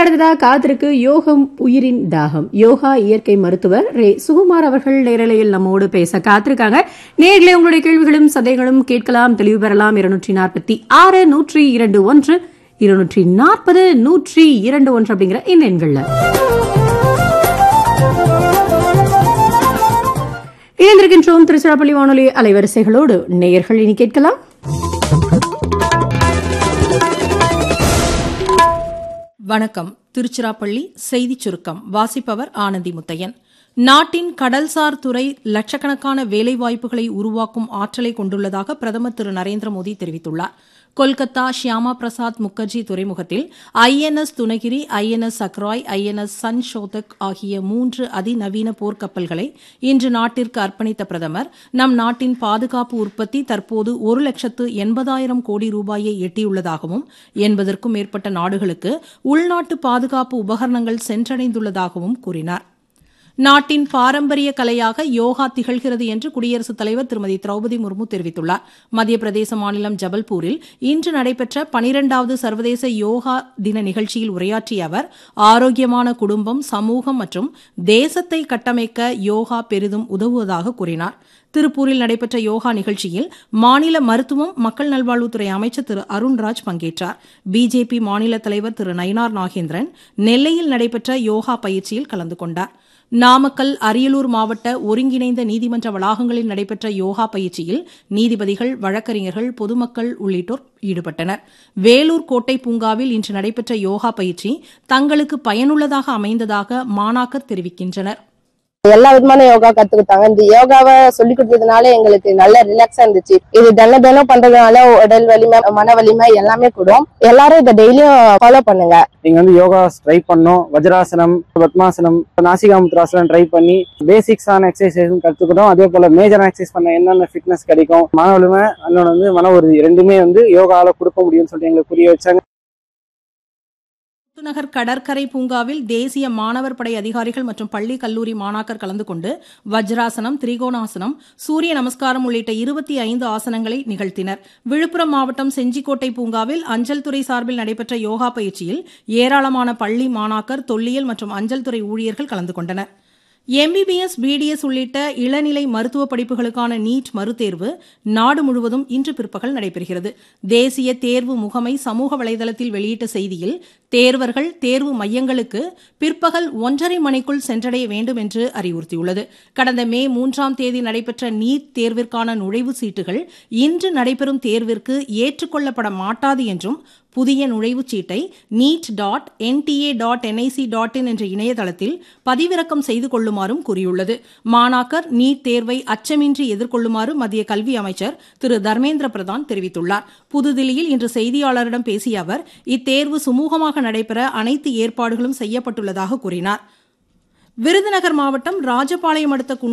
அடுத்ததா காத்திருக்கு யோகம் உயிரின் தாகம் யோகா இயற்கை மருத்துவர் ரே சுகுமார் அவர்கள் நேரலையில் நம்மோடு பேச காத்திருக்காங்க நேரிலே உங்களுடைய கேள்விகளும் சந்தைகளும் கேட்கலாம் தெளிவு பெறலாம் இருநூற்றி நாற்பத்தி ஆறு நூற்றி இரண்டு ஒன்று இருநூற்றி நாற்பது நூற்றி இரண்டு ஒன்று அப்படிங்கிற இந்த எண்கள்ல இணைந்திருக்கின்றோம் திருச்சிராப்பள்ளி வானொலி அலைவரிசைகளோடு நேயர்கள் இனி கேட்கலாம் வணக்கம் திருச்சிராப்பள்ளி செய்திச் சுருக்கம் வாசிப்பவர் ஆனந்தி முத்தையன் நாட்டின் கடல்சார் துறை லட்சக்கணக்கான வேலைவாய்ப்புகளை உருவாக்கும் ஆற்றலை கொண்டுள்ளதாக பிரதமர் திரு நரேந்திர மோடி தெரிவித்துள்ளார் கொல்கத்தா ஷியாமா பிரசாத் முகர்ஜி துறைமுகத்தில் ஐஎன்எஸ் துணகிரி ஐஎன்எஸ் சக்ராய் ஐஎன்எஸ் சன்ஷோதக் ஆகிய மூன்று அதிநவீன போர்க்கப்பல்களை இன்று நாட்டிற்கு அர்ப்பணித்த பிரதமர் நம் நாட்டின் பாதுகாப்பு உற்பத்தி தற்போது ஒரு லட்சத்து எண்பதாயிரம் கோடி ரூபாயை எட்டியுள்ளதாகவும் எண்பதற்கும் மேற்பட்ட நாடுகளுக்கு உள்நாட்டு பாதுகாப்பு உபகரணங்கள் சென்றடைந்துள்ளதாகவும் கூறினார் நாட்டின் பாரம்பரிய கலையாக யோகா திகழ்கிறது என்று குடியரசுத் தலைவர் திருமதி திரௌபதி முர்மு தெரிவித்துள்ளார் மத்திய பிரதேச மாநிலம் ஜபல்பூரில் இன்று நடைபெற்ற பனிரெண்டாவது சர்வதேச யோகா தின நிகழ்ச்சியில் உரையாற்றிய அவர் ஆரோக்கியமான குடும்பம் சமூகம் மற்றும் தேசத்தை கட்டமைக்க யோகா பெரிதும் உதவுவதாக கூறினார் திருப்பூரில் நடைபெற்ற யோகா நிகழ்ச்சியில் மாநில மருத்துவம் மக்கள் நல்வாழ்வுத்துறை அமைச்சர் திரு அருண்ராஜ் பங்கேற்றார் பிஜேபி மாநில தலைவர் திரு நயினார் நாகேந்திரன் நெல்லையில் நடைபெற்ற யோகா பயிற்சியில் கலந்து கொண்டார் நாமக்கல் அரியலூர் மாவட்ட ஒருங்கிணைந்த நீதிமன்ற வளாகங்களில் நடைபெற்ற யோகா பயிற்சியில் நீதிபதிகள் வழக்கறிஞர்கள் பொதுமக்கள் உள்ளிட்டோர் ஈடுபட்டனர் வேலூர் கோட்டை பூங்காவில் இன்று நடைபெற்ற யோகா பயிற்சி தங்களுக்கு பயனுள்ளதாக அமைந்ததாக மாணாக்கர் தெரிவிக்கின்றனர் எல்லா விதமான யோகா கத்துக்கிட்டாங்க இந்த யோகாவை சொல்லி கொடுத்ததுனால எங்களுக்கு நல்ல ரிலாக்ஸா இருந்துச்சு இது தினம் தினம் பண்றதுனால உடல் வலிமை மன வலிமை எல்லாமே கூடும் எல்லாரும் இதை டெய்லியும் ஃபாலோ பண்ணுங்க நீங்க வந்து யோகா ட்ரை பண்ணோம் வஜ்ராசனம் பத்மாசனம் நாசிகாமுத்ராசனம் ட்ரை பண்ணி பேசிக்ஸான எக்ஸசைஸும் கத்துக்கிட்டோம் அதே போல மேஜரான எக்ஸசைஸ் பண்ண என்னென்ன ஃபிட்னஸ் கிடைக்கும் மன வலிமை இன்னொன்று வந்து மன உறுதி ரெண்டுமே வந்து யோகால கொடுக்க முடியும்னு சொல்லிட்டு எங்களுக்கு புரிய வச்சாங்க முத்துநகர் கடற்கரை பூங்காவில் தேசிய மாணவர் படை அதிகாரிகள் மற்றும் பள்ளி கல்லூரி மாணாக்கர் கலந்து கொண்டு வஜ்ராசனம் திரிகோணாசனம் சூரிய நமஸ்காரம் உள்ளிட்ட இருபத்தி ஐந்து ஆசனங்களை நிகழ்த்தினர் விழுப்புரம் மாவட்டம் செஞ்சிக்கோட்டை பூங்காவில் அஞ்சல் துறை சார்பில் நடைபெற்ற யோகா பயிற்சியில் ஏராளமான பள்ளி மாணாக்கர் தொல்லியல் மற்றும் அஞ்சல் துறை ஊழியர்கள் கலந்து கொண்டனர் எம்பிபிஎஸ் பிடிஎஸ் உள்ளிட்ட இளநிலை மருத்துவ படிப்புகளுக்கான நீட் மறுதேர்வு நாடு முழுவதும் இன்று பிற்பகல் நடைபெறுகிறது தேசிய தேர்வு முகமை சமூக வலைதளத்தில் வெளியிட்ட செய்தியில் தேர்வர்கள் தேர்வு மையங்களுக்கு பிற்பகல் ஒன்றரை மணிக்குள் சென்றடைய வேண்டும் என்று அறிவுறுத்தியுள்ளது கடந்த மே மூன்றாம் தேதி நடைபெற்ற நீட் தேர்விற்கான நுழைவுச் சீட்டுகள் இன்று நடைபெறும் தேர்விற்கு ஏற்றுக்கொள்ளப்பட மாட்டாது என்றும் புதிய நுழைவுச் சீட்டை NEET dot NTA dot NIC dot in என்ற இணையதளத்தில் பதிவிறக்கம் செய்து கொள்ளுமாறும் கூறியுள்ளது மாணாக்கர் நீட் தேர்வை அச்சமின்றி எதிர்கொள்ளுமாறு மத்திய கல்வி அமைச்சர் திரு தர்மேந்திர பிரதான் தெரிவித்துள்ளார் புதுதில்லியில் இன்று செய்தியாளரிடம் பேசிய அவர் இத்தேர்வு சுமூகமாக நடைபெற அனைத்து ஏற்பாடுகளும் செய்யப்பட்டுள்ளதாக கூறினார் விருதுநகர் மாவட்டம் ராஜபாளையம் அடுத்த